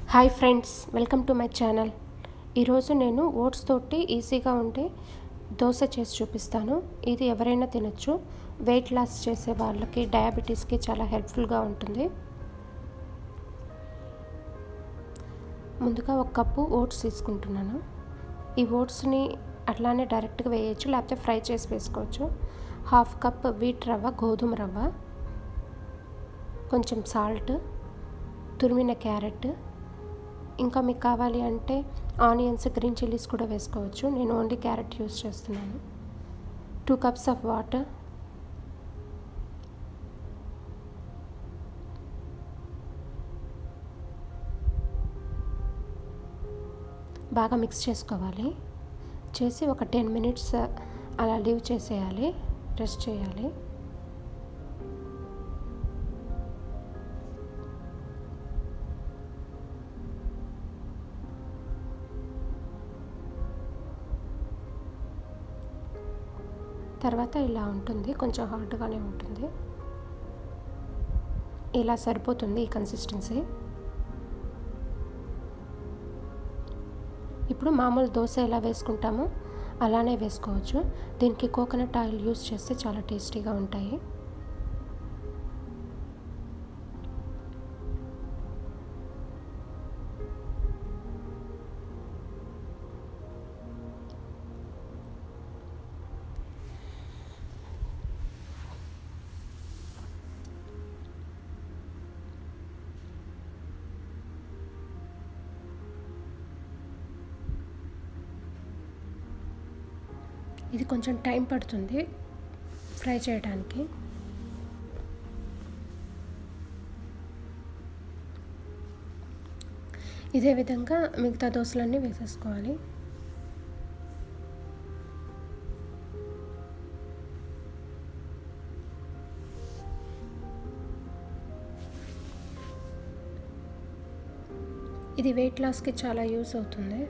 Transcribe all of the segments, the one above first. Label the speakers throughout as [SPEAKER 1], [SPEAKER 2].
[SPEAKER 1] hi friends welcome to my channel ఈరోజు నేను oats తోటి ఈజీగా ఉండే దోశ చేసి చూపిస్తాను ఇది ఎవరైనా తినచ్చు వెయిట్ లాస్ చేసే వాళ్ళకి డయాబెటీస్కి చాలా హెల్ప్ఫుల్గా ఉంటుంది ముందుగా ఒక కప్పు ఓట్స్ తీసుకుంటున్నాను ఈ ఓట్స్ని అట్లానే డైరెక్ట్గా వేయచ్చు లేకపోతే ఫ్రై చేసి వేసుకోవచ్చు హాఫ్ కప్ వీట్ రవ్వ గోధుమ రవ్వ కొంచెం సాల్ట్ తురిమిన క్యారెట్ ఇంకా మీకు కావాలి అంటే ఆనియన్స్ గ్రీన్ చిల్లీస్ కూడా వేసుకోవచ్చు నేను ఓన్లీ క్యారెట్ యూస్ చేస్తున్నాను టూ కప్స్ ఆఫ్ వాటర్ బాగా మిక్స్ చేసుకోవాలి చేసి ఒక టెన్ మినిట్స్ అలా లీవ్ చేసేయాలి రెస్ట్ చేయాలి తర్వాత ఇలా ఉంటుంది కొంచెం హార్డ్గానే ఉంటుంది ఇలా సరిపోతుంది ఈ కన్సిస్టెన్సీ ఇప్పుడు మామూలు దోశ ఎలా వేసుకుంటామో అలానే వేసుకోవచ్చు దీనికి కోకోనట్ ఆయిల్ యూస్ చేస్తే చాలా టేస్టీగా ఉంటాయి ఇది కొంచెం టైం పడుతుంది ఫ్రై చేయడానికి ఇదే విధంగా మిగతా దోశలన్నీ వేసేసుకోవాలి ఇది వెయిట్ లాస్కి చాలా యూస్ అవుతుంది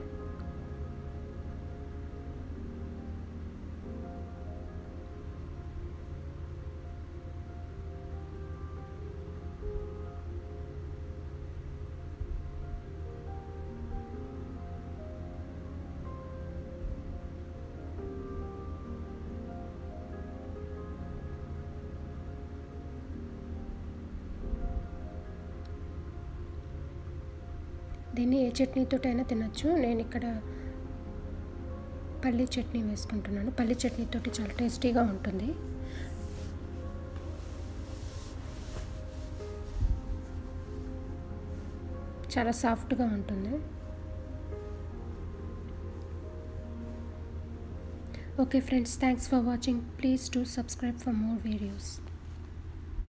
[SPEAKER 1] దీన్ని ఏ చట్నీతోటైనా తినచ్చు నేను ఇక్కడ పల్లి చట్నీ వేసుకుంటున్నాను పల్లి చట్నీతోటి చాలా టేస్టీగా ఉంటుంది చాలా సాఫ్ట్గా ఉంటుంది okay friends thanks for watching please do subscribe for more videos